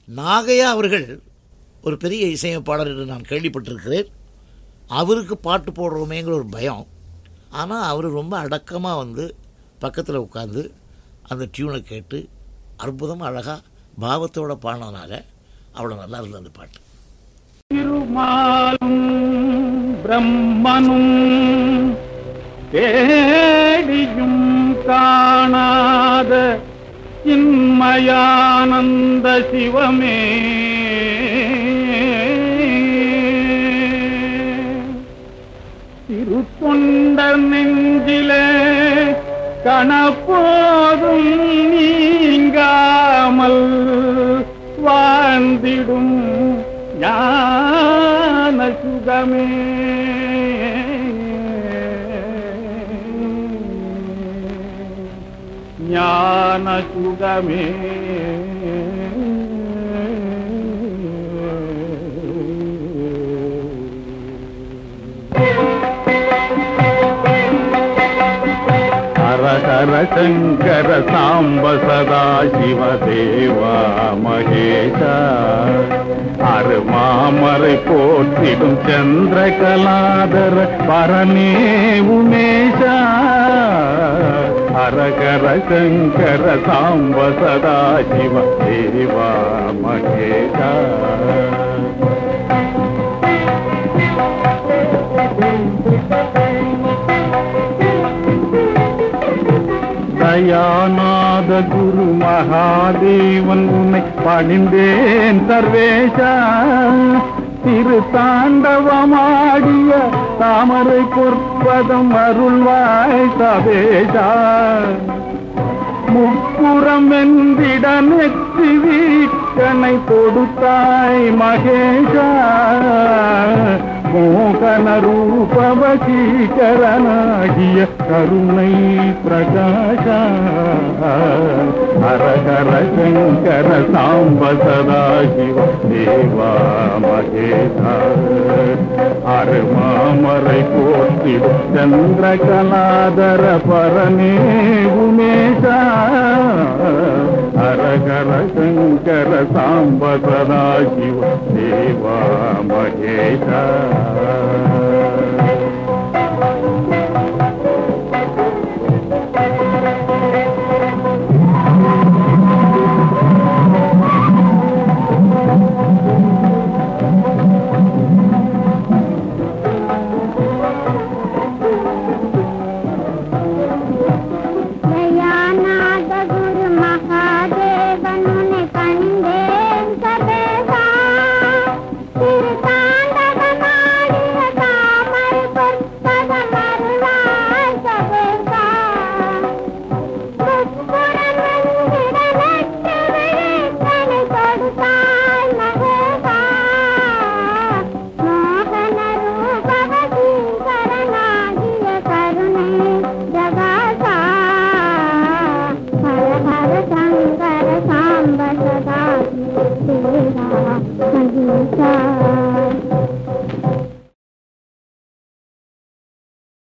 நாகையா அவர்கள் ஒரு பெரிய இசையமைப்பாளர் என்று நான் கேள்விப்பட்டிருக்கிறேன் அவருக்கு பாட்டு போடுறோமேங்கிற ஒரு பயம் ஆனால் அவர் ரொம்ப அடக்கமாக வந்து பக்கத்தில் உட்காந்து அந்த டியூனை கேட்டு அற்புதமாக அழகாக பாவத்தோட பாடினதுனால அவ்வளோ நல்லா இருந்தது அந்த பாட்டு திருமாலும் பிரம்மனும் தேடியும் காணாத இன்மயானந்த சிவமே திருத்தொண்டர் நெஞ்சிலே கணப்போதும் நீங்காமல் வாழ்ந்திடும் ஞான சுகமே ஞான சுகமே ஹரஹர சங்கர சாம்ப சதா சிவ தேவா மகேஷ அருமாமரை போற்றிடும் சந்திர கலாதர பரணே உமேஷ ஹரஹர சங்கர சாம்ப சதா சிவ தேவா மகேஷ தயாநாத குரு மகாதேவன் உன்னை பணிந்தேன் சர்வேஷா திரு தாண்டவமாடிய தாமரை பொற்பதம் அருள்வாய் சபேஷா முப்புறம் வெந்திட நெற்றி வீக்கனை கொடுத்தாய் மகேஷா மோகன ரூபவசீகரனாகிய கருணை பிரகாஷ ஹரஹர சங்கர சாம்ப சதா சிவ தேவா மகேஷ அருமாமரை போற்றிடும் சந்திர கலாதர பரனே உமேஷா ஹரஹர சங்கர சாம்ப சதா சிவ தேவா மகேஷா தயாநாத குரு மகாதேவனுனை கண்டேன் சதேசா திரு தாண்டவமாடிய தாமரை பொற்பதம் அருளாய் சதேசா முப்புறம் வெந்திட நெட்டு விழித்தனை கொடுத்தாய் மகேசா மோகன ரூபவசீகரனாகிய கருணை ஜகாசா ஹர ஹர சங்கர சாம்ப சதா தேவா மகேஷா